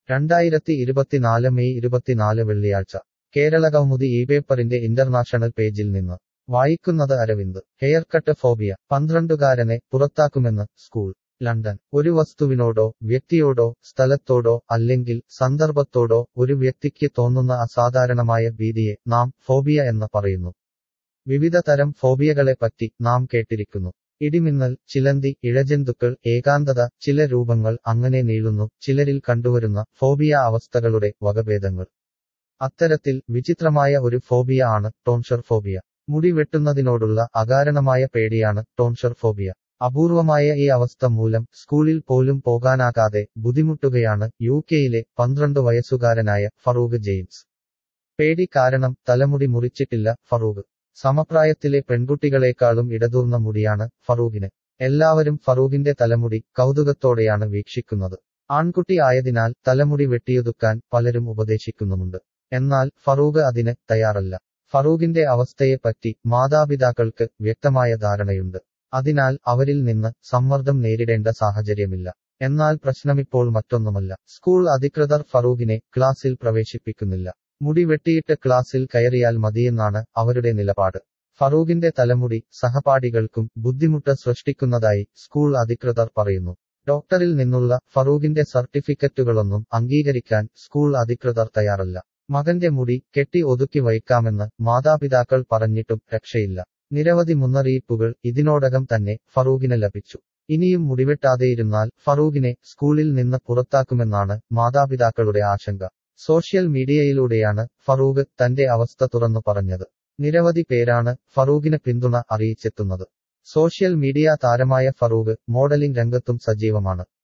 രണ്ടായിരത്തി ഇരുപത്തിനാല് മെയ് ഇരുപത്തിനാല് വെള്ളിയാഴ്ച കേരള കൗമുദി ഈ പേപ്പറിന്റെ ഇന്റർനാഷണൽ പേജിൽ നിന്ന് വായിക്കുന്നത് അരവിന്ദ് ഹെയർകട്ട് ഫോബിയ പന്ത്രണ്ടുകാരനെ പുറത്താക്കുമെന്ന് സ്കൂൾ ലണ്ടൻ ഒരു വസ്തുവിനോടോ വ്യക്തിയോടോ സ്ഥലത്തോടോ അല്ലെങ്കിൽ സന്ദർഭത്തോടോ ഒരു വ്യക്തിക്ക് തോന്നുന്ന അസാധാരണമായ ഭീതിയെ നാം ഫോബിയ എന്ന് പറയുന്നു വിവിധ തരം ഫോബിയകളെപ്പറ്റി നാം കേട്ടിരിക്കുന്നു ഇടിമിന്നൽ ചിലന്തി ഇഴജന്തുക്കൾ ഏകാന്തത ചില രൂപങ്ങൾ അങ്ങനെ നീളുന്നു ചിലരിൽ കണ്ടുവരുന്ന ഫോബിയ അവസ്ഥകളുടെ വകഭേദങ്ങൾ അത്തരത്തിൽ വിചിത്രമായ ഒരു ഫോബിയ ആണ് ടോൺഷർ ഫോബിയ മുടി വെട്ടുന്നതിനോടുള്ള അകാരണമായ പേടിയാണ് ടോൺഷർ ഫോബിയ അപൂർവമായ ഈ അവസ്ഥ മൂലം സ്കൂളിൽ പോലും പോകാനാകാതെ ബുദ്ധിമുട്ടുകയാണ് യു കെയിലെ പന്ത്രണ്ട് വയസ്സുകാരനായ ഫറൂഖ് ജെയിംസ് പേടി കാരണം തലമുടി മുറിച്ചിട്ടില്ല ഫറൂഖ് സമപ്രായത്തിലെ പെൺകുട്ടികളെക്കാളും ഇടതൂർന്ന മുടിയാണ് ഫറൂഖിന് എല്ലാവരും ഫറൂഖിന്റെ തലമുടി കൗതുകത്തോടെയാണ് വീക്ഷിക്കുന്നത് ആൺകുട്ടി ആയതിനാൽ തലമുടി വെട്ടിയൊതുക്കാൻ പലരും ഉപദേശിക്കുന്നുമുണ്ട് എന്നാൽ ഫറൂഖ് അതിന് തയ്യാറല്ല ഫറൂഖിന്റെ അവസ്ഥയെപ്പറ്റി മാതാപിതാക്കൾക്ക് വ്യക്തമായ ധാരണയുണ്ട് അതിനാൽ അവരിൽ നിന്ന് സമ്മർദ്ദം നേരിടേണ്ട സാഹചര്യമില്ല എന്നാൽ പ്രശ്നമിപ്പോൾ മറ്റൊന്നുമല്ല സ്കൂൾ അധികൃതർ ഫറൂഖിനെ ക്ലാസ്സിൽ പ്രവേശിപ്പിക്കുന്നില്ല മുടി വെട്ടിയിട്ട് ക്ലാസ്സിൽ കയറിയാൽ മതിയെന്നാണ് അവരുടെ നിലപാട് ഫറൂഖിന്റെ തലമുടി സഹപാഠികൾക്കും ബുദ്ധിമുട്ട് സൃഷ്ടിക്കുന്നതായി സ്കൂൾ അധികൃതർ പറയുന്നു ഡോക്ടറിൽ നിന്നുള്ള ഫറൂഖിന്റെ സർട്ടിഫിക്കറ്റുകളൊന്നും അംഗീകരിക്കാൻ സ്കൂൾ അധികൃതർ തയ്യാറല്ല മകന്റെ മുടി കെട്ടി ഒതുക്കി വയ്ക്കാമെന്ന് മാതാപിതാക്കൾ പറഞ്ഞിട്ടും രക്ഷയില്ല നിരവധി മുന്നറിയിപ്പുകൾ ഇതിനോടകം തന്നെ ഫറൂഖിന് ലഭിച്ചു ഇനിയും മുടിവെട്ടാതെയിരുന്നാൽ ഫറൂഖിനെ സ്കൂളിൽ നിന്ന് പുറത്താക്കുമെന്നാണ് മാതാപിതാക്കളുടെ ആശങ്ക സോഷ്യൽ മീഡിയയിലൂടെയാണ് ഫറൂഖ് തന്റെ അവസ്ഥ തുറന്നു പറഞ്ഞത് നിരവധി പേരാണ് ഫറൂഖിന് പിന്തുണ അറിയിച്ചെത്തുന്നത് സോഷ്യൽ മീഡിയ താരമായ ഫറൂഖ് മോഡലിംഗ് രംഗത്തും സജീവമാണ്